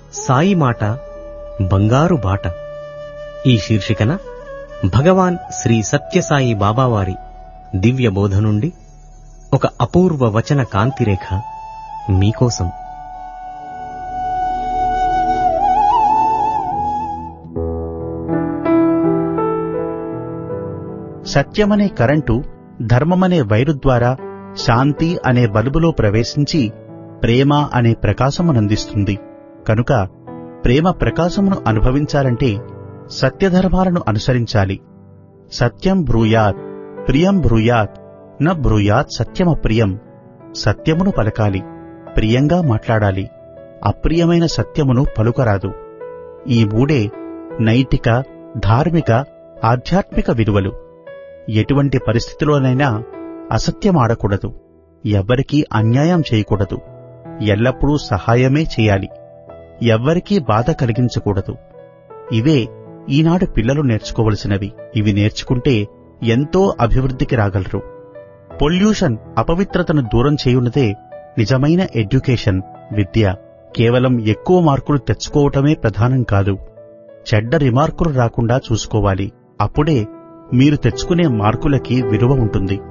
సాయి మాట బంగారు బాట ఈ శీర్షికన భగవాన్ శ్రీ సత్యసాయి బాబావారి దివ్య బోధ నుండి ఒక అపూర్వ వచన కాంతిరేఖ మీకోసం సత్యమనే కరెంటు ధర్మమనే వైరు ద్వారా శాంతి అనే బల్బులో ప్రవేశించి ప్రేమ అనే ప్రకాశమునందిస్తుంది కనుక ప్రేమ ప్రకాశమును అనుభవించాలంటే సత్యధర్మాలను అనుసరించాలి సత్యం బ్రూయాత్ ప్రియం బ్రూయాత్ న బ్రూయాత్ సత్యమ ప్రియం సత్యమును పలకాలి ప్రియంగా మాట్లాడాలి అప్రియమైన సత్యమును పలుకరాదు ఈ మూడే నైతిక ధార్మిక ఆధ్యాత్మిక విలువలు ఎటువంటి పరిస్థితిలోనైనా అసత్యమాడకూడదు ఎవ్వరికీ అన్యాయం చేయకూడదు ఎల్లప్పుడూ సహాయమే చేయాలి ఎవ్వరికీ బాధ కలిగించకూడదు ఇవే ఈనాడు పిల్లలు నేర్చుకోవలసినవి ఇవి నేర్చుకుంటే ఎంతో అభివృద్ధికి రాగలరు పొల్యూషన్ అపవిత్రతను దూరం చేయున్నదే నిజమైన ఎడ్యుకేషన్ విద్య కేవలం ఎక్కువ మార్కులు తెచ్చుకోవటమే ప్రధానం కాదు చెడ్డ రిమార్కులు రాకుండా చూసుకోవాలి అప్పుడే మీరు తెచ్చుకునే మార్కులకి విలువ ఉంటుంది